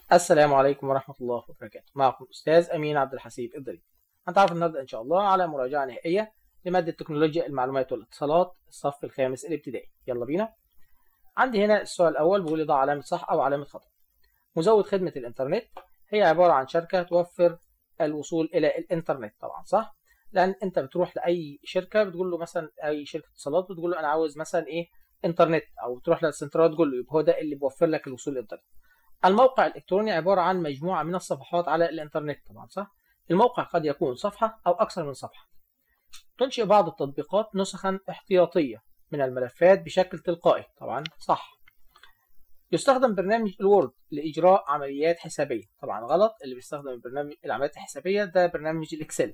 السلام عليكم ورحمة الله وبركاته معكم أستاذ أمين عبد الحسيب الضريب هنتعرف النهاردة إن شاء الله على مراجعة نهائية لمادة تكنولوجيا المعلومات والاتصالات الصف الخامس الابتدائي يلا بينا عندي هنا السؤال الأول بيقول لي ضع علامة صح أو علامة خطأ مزود خدمة الإنترنت هي عبارة عن شركة توفر الوصول إلى الإنترنت طبعا صح لأن أنت بتروح لأي شركة بتقول له مثلا أي شركة اتصالات بتقول له أنا عاوز مثلا إيه انترنت أو بتروح للسنترال تقول له يبقى هو ده اللي بيوفر لك الوصول للإنترنت الموقع الإلكتروني عبارة عن مجموعة من الصفحات على الإنترنت طبعا صح؟ الموقع قد يكون صفحة أو أكثر من صفحة. تنشئ بعض التطبيقات نسخا احتياطية من الملفات بشكل تلقائي طبعا صح. يستخدم برنامج الوورد لإجراء عمليات حسابية طبعا غلط اللي بيستخدم برنامج العمليات الحسابية ده برنامج الإكسل.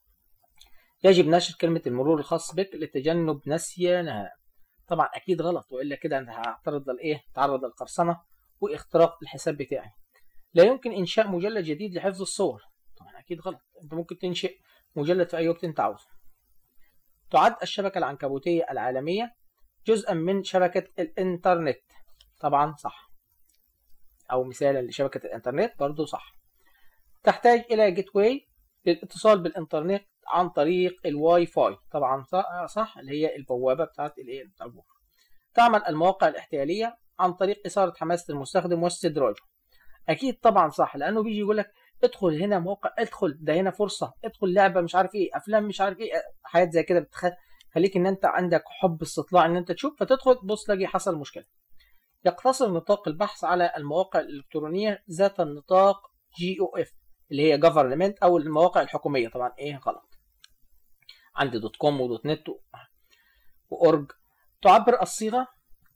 يجب نشر كلمة المرور الخاص بك لتجنب نسيانها. طبعا أكيد غلط وإلا كده أنت هتعرض للإيه؟ تعرض للقرصنة واختراق الحساب بتاعي لا يمكن انشاء مجلد جديد لحفظ الصور طبعا اكيد غلط انت ممكن تنشئ مجلد في اي وقت انت عاوزه تعد الشبكه العنكبوتيه العالميه جزءا من شبكه الانترنت طبعا صح او مثالا لشبكه الانترنت برضو صح تحتاج الى جيت واي للاتصال بالانترنت عن طريق الواي فاي طبعا صح اللي هي البوابه بتاعت الايه تعمل المواقع الاحتياليه عن طريق إثارة حماسة المستخدم واستدراجه أكيد طبعا صح لأنه بيجي يقول لك ادخل هنا موقع ادخل ده هنا فرصة ادخل لعبة مش عارف إيه أفلام مش عارف إيه حاجات زي كده بتخليك إن أنت عندك حب استطلاع إن أنت تشوف فتدخل تبص تلاقي حصل مشكلة يقتصر نطاق البحث على المواقع الإلكترونية ذات النطاق جي او اف اللي هي government أو المواقع الحكومية طبعا إيه غلط عندي دوت كوم ودوت نت وأورج تعبر الصيغة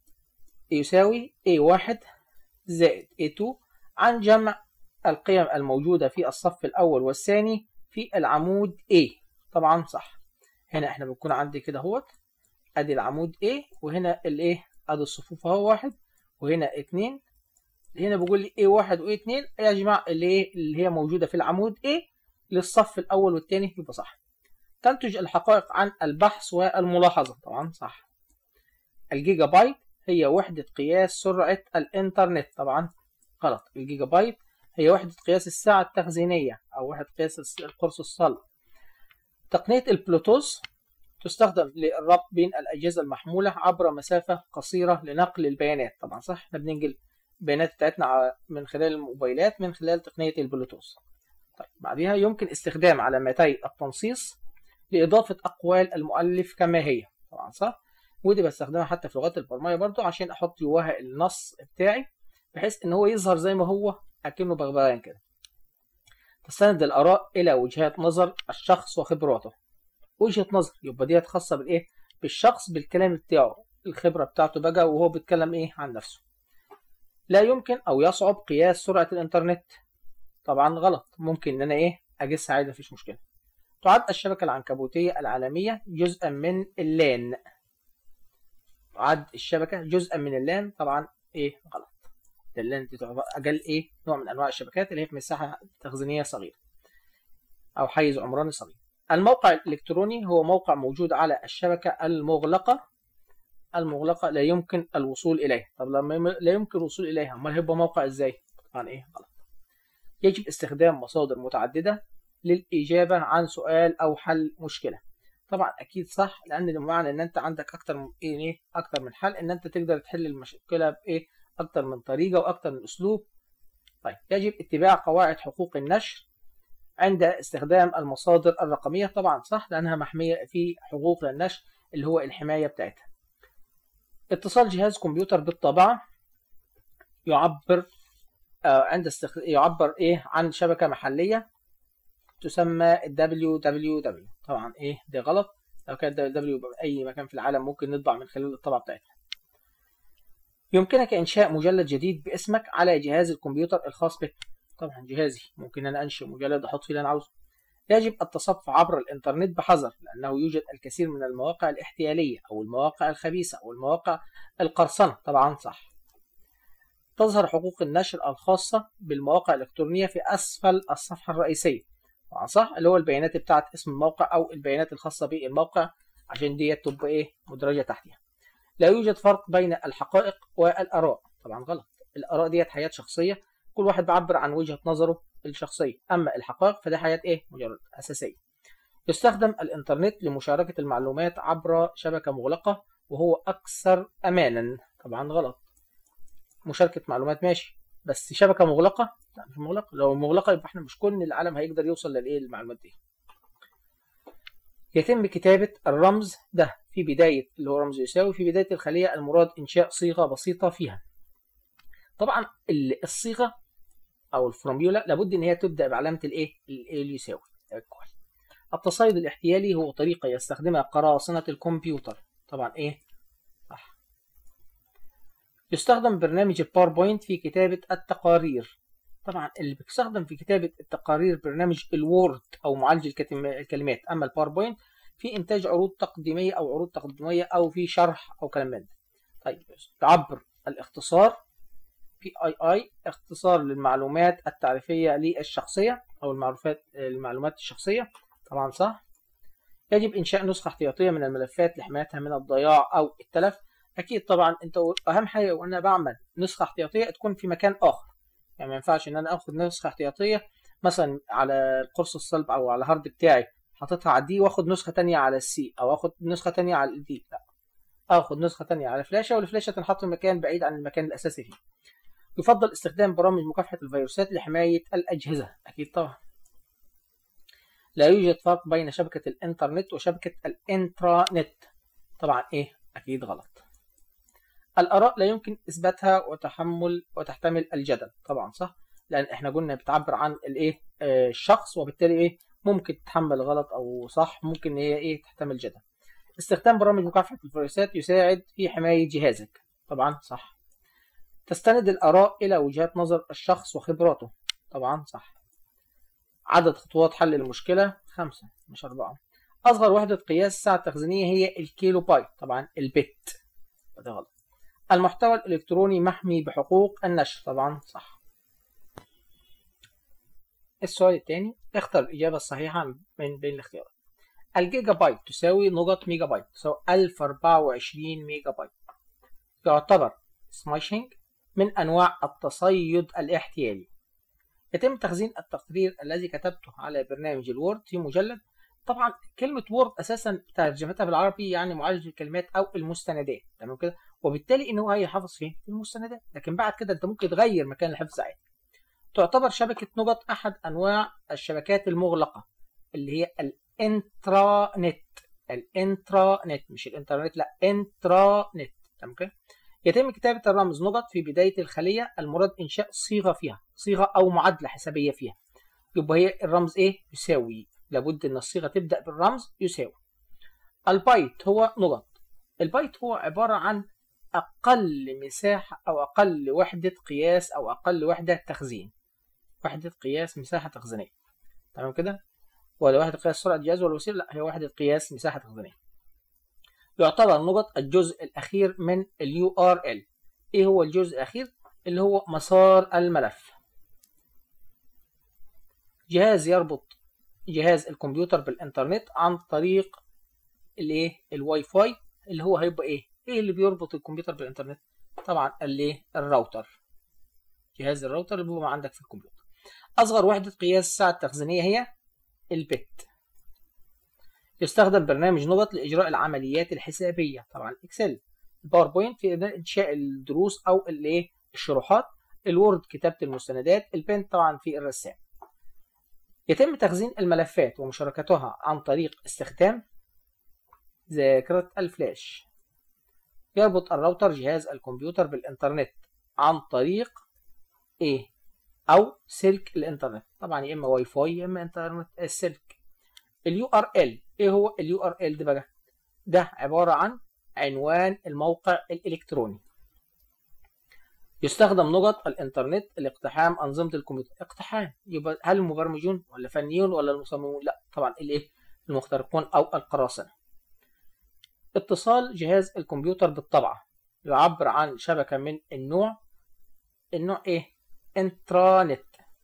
يساوي A1 زائد A2 عن جمع القيم الموجودة في الصف الأول والثاني في العمود A طبعا صح هنا احنا بنكون عندي كده اهوت ادي العمود A وهنا الايه ادي الصفوف اهو واحد وهنا اتنين هنا بيقول لي A1 و A2 يا جماعة اللي اللي هي موجودة في العمود A للصف الأول والثاني يبقى صح تنتج الحقائق عن البحث والملاحظة طبعا صح الجيجا بايت هي وحدة قياس سرعة الإنترنت طبعا غلط الجيجا بايت هي وحدة قياس الساعة التخزينية أو وحدة قياس القرص الصلب تقنية البلوتوث تستخدم للربط بين الأجهزة المحمولة عبر مسافة قصيرة لنقل البيانات طبعا صح احنا بننقل البيانات بتاعتنا من خلال الموبايلات من خلال تقنية البلوتوث طيب بعدها يمكن استخدام علامتي التنصيص لإضافة أقوال المؤلف كما هي طبعا صح ودي بستخدمها حتى في لغات البرمجه برضو عشان احط جواها النص بتاعي بحيث ان هو يظهر زي ما هو اكنه بغبغان كده تستند الاراء الى وجهات نظر الشخص وخبراته وجهه نظر يبقى ديت خاصه بالايه بالشخص بالكلام بتاعه الخبره بتاعته بقى وهو بيتكلم ايه عن نفسه لا يمكن او يصعب قياس سرعه الانترنت طبعا غلط ممكن ان انا ايه اقيسها عادي مفيش مشكله تعد الشبكه العنكبوتيه العالميه جزءا من اللان عد الشبكة جزءا من اللان طبعا ايه غلط اللان دي تعتبر اقل ايه نوع من انواع الشبكات اللي هي في مساحة تخزينية صغيرة او حيز عمراني صغير الموقع الالكتروني هو موقع موجود على الشبكة المغلقة المغلقة لا يمكن الوصول اليها طب لما لا يمكن الوصول اليها امال هيبقى موقع ازاي طبعا ايه غلط يجب استخدام مصادر متعددة للإجابة عن سؤال أو حل مشكلة طبعا اكيد صح لان بمعنى ان انت عندك اكتر من ايه اكتر من حل ان انت تقدر تحل المشكله بايه اكتر من طريقه واكتر من اسلوب طيب يجب اتباع قواعد حقوق النشر عند استخدام المصادر الرقميه طبعا صح لانها محميه في حقوق النشر اللي هو الحمايه بتاعتها اتصال جهاز كمبيوتر بالطابعه يعبر آه عند استخ... يعبر ايه عن شبكه محليه تسمى www طبعا ايه ده غلط لو كان www اي مكان في العالم ممكن نطبع من خلال الطبعة بتاعتها يمكنك انشاء مجلد جديد باسمك على جهاز الكمبيوتر الخاص بك طبعا جهازي ممكن انا انشئ مجلد احط فيه اللي انا عاوزه يجب التصفح عبر الانترنت بحذر لانه يوجد الكثير من المواقع الاحتياليه او المواقع الخبيثه او المواقع القرصنه طبعا صح تظهر حقوق النشر الخاصه بالمواقع الالكترونيه في اسفل الصفحه الرئيسيه طبعا صح اللي هو البيانات بتاعت اسم الموقع او البيانات الخاصه بالموقع عشان ديت تبقى ايه مدرجه تحتها لا يوجد فرق بين الحقائق والاراء طبعا غلط الاراء ديت حياه شخصيه كل واحد بيعبر عن وجهة نظره الشخصية أما الحقائق فدي حاجات إيه مجرد أساسية يستخدم الإنترنت لمشاركة المعلومات عبر شبكة مغلقة وهو أكثر أمانا طبعا غلط مشاركة معلومات ماشي بس شبكة مغلقة لا مش مغلقة لو مغلقة يبقى احنا مش كل العالم هيقدر يوصل للإيه المعلومات دي يتم كتابة الرمز ده في بداية اللي هو رمز يساوي في بداية الخلية المراد إنشاء صيغة بسيطة فيها طبعا الصيغة أو الفورميولا لابد إن هي تبدأ بعلامة الإيه اللي يساوي التصيد الاحتيالي هو طريقة يستخدمها قراصنة الكمبيوتر طبعا إيه صح يستخدم برنامج الباوربوينت في كتابة التقارير طبعا اللي بيستخدم في كتابة التقارير برنامج الوورد أو معالج الكلمات أما الباوربوينت في إنتاج عروض تقديمية أو عروض تقديمية أو في شرح أو كلام من ده طيب تعبر الاختصار بي اي اي اختصار للمعلومات التعريفية للشخصية أو المعلومات المعلومات الشخصية طبعا صح يجب إنشاء نسخة احتياطية من الملفات لحمايتها من الضياع أو التلف أكيد طبعا أنت أهم حاجة وأنا بعمل نسخة احتياطية تكون في مكان آخر يعني ما ينفعش إن أنا آخد نسخة احتياطية مثلا على القرص الصلب أو على الهارد بتاعي حاططها على الدي واخد نسخة تانية على السي أو آخد نسخة تانية على الدي لا آخد نسخة تانية على فلاشة والفلاشة تنحط في مكان بعيد عن المكان الأساسي فيه يفضل استخدام برامج مكافحة الفيروسات لحماية الأجهزة أكيد طبعا لا يوجد فرق بين شبكة الإنترنت وشبكة الإنترانت طبعا إيه أكيد غلط الآراء لا يمكن إثباتها وتحمل وتحتمل الجدل طبعا صح لأن إحنا قلنا بتعبر عن الإيه آه الشخص وبالتالي إيه ممكن تتحمل غلط أو صح ممكن هي إيه تحتمل جدل استخدام برامج مكافحة الفيروسات يساعد في حماية جهازك طبعا صح تستند الآراء إلى وجهات نظر الشخص وخبراته طبعا صح عدد خطوات حل المشكلة خمسة مش أربعة أصغر وحدة قياس سعة تخزينية هي الكيلو بايت طبعا البت ده غلط المحتوى الإلكتروني محمي بحقوق النشر طبعا صح السؤال الثاني اختر الإجابة الصحيحة من بين الاختيارات الجيجا بايت تساوي نقط ميجا بايت تساوي 1024 ميجا بايت يعتبر سماشينج من أنواع التصيد الاحتيالي يتم تخزين التقرير الذي كتبته على برنامج الوورد في مجلد طبعا كلمة وورد أساسا ترجمتها بالعربي يعني معالج الكلمات أو المستندات تمام كده وبالتالي إن هو هيحافظ فين؟ في المستندات لكن بعد كده أنت ممكن تغير مكان الحفظ عادي تعتبر شبكة نقط أحد أنواع الشبكات المغلقة اللي هي الانترانت الانترانت مش الانترنت لا انترانت تمام كده يتم كتابة الرمز نقط في بداية الخلية المراد إنشاء صيغة فيها صيغة أو معادلة حسابية فيها يبقى هي الرمز إيه؟ يساوي لابد إن الصيغة تبدأ بالرمز يساوي البايت هو نقط البايت هو عبارة عن أقل مساحة أو أقل وحدة قياس أو أقل وحدة تخزين وحدة قياس مساحة تخزينية تمام كده؟ ولا وحدة قياس سرعة جهاز ولا وسيلة؟ لا هي وحدة قياس مساحة تخزينية يعتبر نقط الجزء الأخير من ال URL إيه هو الجزء الأخير؟ اللي هو مسار الملف جهاز يربط جهاز الكمبيوتر بالإنترنت عن طريق الايه الواي فاي اللي هو هيبقى ايه ايه اللي بيربط الكمبيوتر بالإنترنت طبعا الايه الراوتر جهاز الراوتر اللي بيبقى عندك في الكمبيوتر أصغر وحدة قياس الساعة التخزينية هي البت يستخدم برنامج نقط لإجراء العمليات الحسابية طبعا إكسل الباوربوينت في إنشاء الدروس أو الإيه الشروحات الوورد كتابة المستندات البين طبعا في الرسام يتم تخزين الملفات ومشاركتها عن طريق استخدام ذاكرة الفلاش يربط الراوتر جهاز الكمبيوتر بالإنترنت عن طريق إيه أو سلك الإنترنت طبعا يا إما واي فاي يا إما إنترنت السلك اليو ار ال ايه هو اليو ار ال ده بقى ده عباره عن عنوان الموقع الالكتروني يستخدم نقط الانترنت لاقتحام انظمه الكمبيوتر اقتحام يبقى هل المبرمجون ولا فنيون ولا المصممون لا طبعا الايه المخترقون او القراصنه اتصال جهاز الكمبيوتر بالطبعه يعبر عن شبكه من النوع النوع ايه انترانت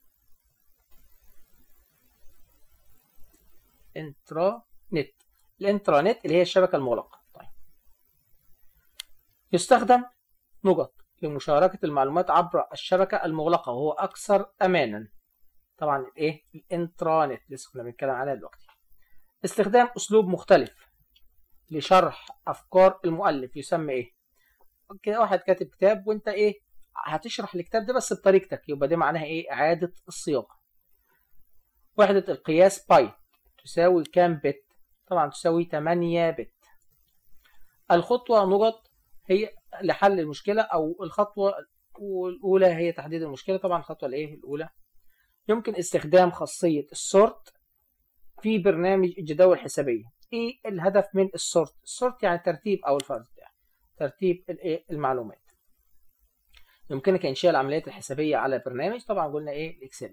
انترانت الانترانت اللي هي الشبكة المغلقة طيب يستخدم نقط لمشاركة المعلومات عبر الشبكة المغلقة وهو أكثر أمانا طبعا الإيه الإنترانت لسه كنا بنتكلم عليها دلوقتي استخدام أسلوب مختلف لشرح أفكار المؤلف يسمى إيه كده واحد كاتب كتاب وأنت إيه هتشرح الكتاب ده بس بطريقتك يبقى دي معناها إيه إعادة الصياغة وحدة القياس بايت تساوي كام بت طبعا تساوي 8 بت الخطوة نقط هي لحل المشكلة أو الخطوة الأولى هي تحديد المشكلة طبعا الخطوة الإيه الأولى يمكن استخدام خاصية السورت في برنامج الجداول الحسابية إيه الهدف من السورت السورت يعني ترتيب أو الفرز يعني ترتيب الإيه المعلومات يمكنك إنشاء العمليات الحسابية على برنامج طبعا قلنا إيه الإكسل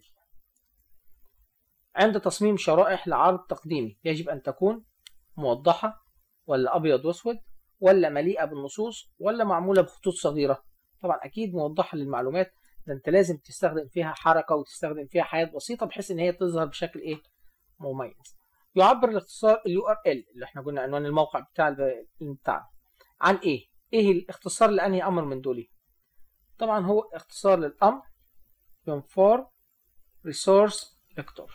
عند تصميم شرائح لعرض تقديمي يجب أن تكون موضحة ولا أبيض وأسود ولا مليئة بالنصوص ولا معمولة بخطوط صغيرة طبعا أكيد موضحة للمعلومات ده أنت لازم تستخدم فيها حركة وتستخدم فيها حياة بسيطة بحيث إن هي تظهر بشكل إيه مميز يعبر الاختصار اليو ار ال اللي احنا قلنا عنوان الموقع بتاع بتاعنا عن ايه؟ ايه الاختصار لانهي امر من دول؟ طبعا هو اختصار للامر ينفور ريسورس فيكتور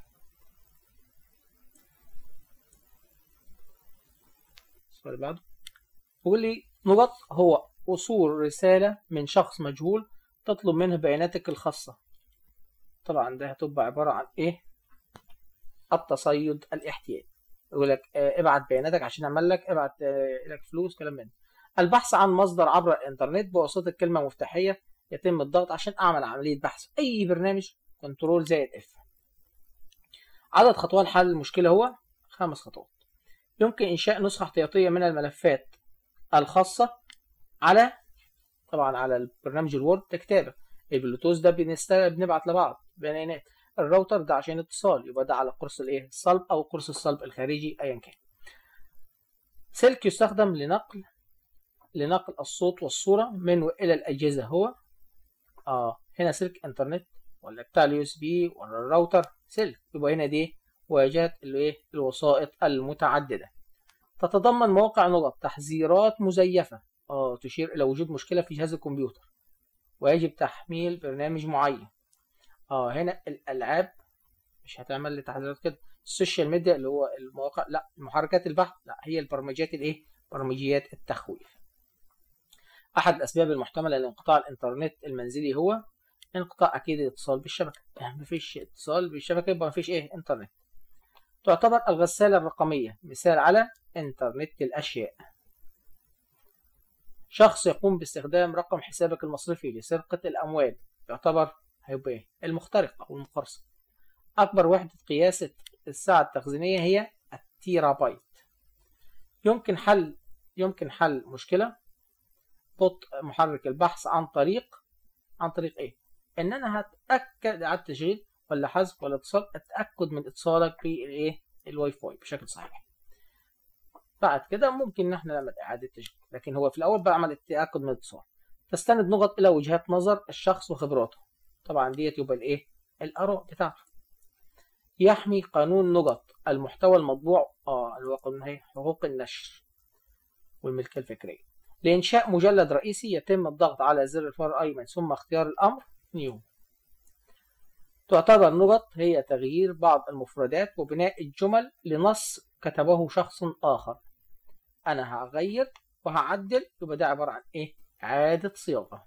السؤال اللي بعده بيقول لي نقط هو وصول رسالة من شخص مجهول تطلب منه بياناتك الخاصة طبعا ده هتبقى عبارة عن ايه التصيد الاحتياجي يقول لك اه ابعت بياناتك عشان اعمل لك ابعت اه لك فلوس كلام من البحث عن مصدر عبر الانترنت بواسطة كلمة مفتاحية يتم الضغط عشان اعمل عملية بحث اي برنامج كنترول زائد اف عدد خطوات حل المشكلة هو خمس خطوات يمكن إنشاء نسخة احتياطية من الملفات الخاصة على طبعا على البرنامج الوورد ككتابة البلوتوث ده بنبعت لبعض بيانات الراوتر ده عشان اتصال يبقى ده على قرص الايه الصلب او قرص الصلب الخارجي ايا كان سلك يستخدم لنقل لنقل الصوت والصورة من والى الاجهزة هو اه هنا سلك انترنت ولا بتاع اليو اس بي ولا الراوتر سلك يبقى هنا دي واجهة الايه الوسائط المتعددة تتضمن مواقع نقط تحذيرات مزيفة اه تشير الى وجود مشكلة في جهاز الكمبيوتر ويجب تحميل برنامج معين اه هنا الالعاب مش هتعمل لي تحذيرات كده السوشيال ميديا اللي هو المواقع لا محركات البحث لا هي البرمجيات الايه برمجيات التخويف احد الاسباب المحتمله لانقطاع الانترنت المنزلي هو انقطاع اكيد الاتصال بالشبكه يعني مفيش اتصال بالشبكه يبقى مفيش ايه انترنت تعتبر الغسالة الرقمية مثال على انترنت الاشياء شخص يقوم باستخدام رقم حسابك المصرفي لسرقة الاموال يعتبر هيبقى ايه المخترق او المقرصن اكبر وحدة قياس الساعة التخزينية هي التيرا بايت يمكن حل يمكن حل مشكلة بطء محرك البحث عن طريق عن طريق ايه ان انا هتاكد على التشغيل ولا حذف ولا اتصال التاكد من اتصالك بالايه الواي فاي بشكل صحيح بعد كده ممكن ان احنا نعمل اعاده تشغيل لكن هو في الاول بعمل التاكد من الاتصال تستند نقط الى وجهات نظر الشخص وخبراته طبعا ديت يبقى الايه الاراء بتاعته يحمي قانون نقط المحتوى المطبوع اه اللي هو قانون هي حقوق النشر والملكيه الفكريه لإنشاء مجلد رئيسي يتم الضغط على زر الفار الأيمن ثم اختيار الأمر نيو تعتبر نقط هي تغيير بعض المفردات وبناء الجمل لنص كتبه شخص آخر أنا هغير وهعدل يبقى ده عبارة عن إيه؟ إعادة صياغة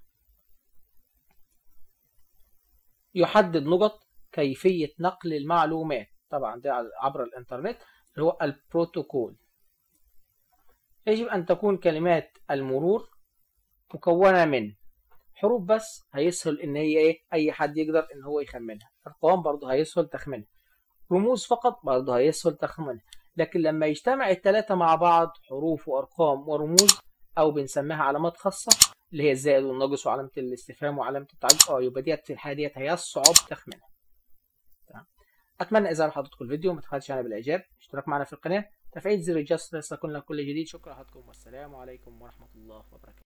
يحدد نقط كيفية نقل المعلومات طبعا ده عبر الإنترنت اللي هو البروتوكول يجب أن تكون كلمات المرور مكونة من حروف بس هيسهل إن هي إيه أي حد يقدر إن هو يخمنها أرقام برضه هيسهل تخمينها رموز فقط برضه هيسهل تخمينها لكن لما يجتمع الثلاثة مع بعض حروف وأرقام ورموز أو بنسميها علامات خاصة اللي هي الزائد والناقص وعلامة الاستفهام وعلامة التعجب اه يبقى ديت في الحالة ديت هيصعب تخمينها تمام أتمنى إذا حضرتكم الفيديو ما تخلش عنها بالإعجاب اشتراك معنا في القناة تفعيل زر الجرس ليصلكم لكل جديد شكرا لكم والسلام عليكم ورحمة الله وبركاته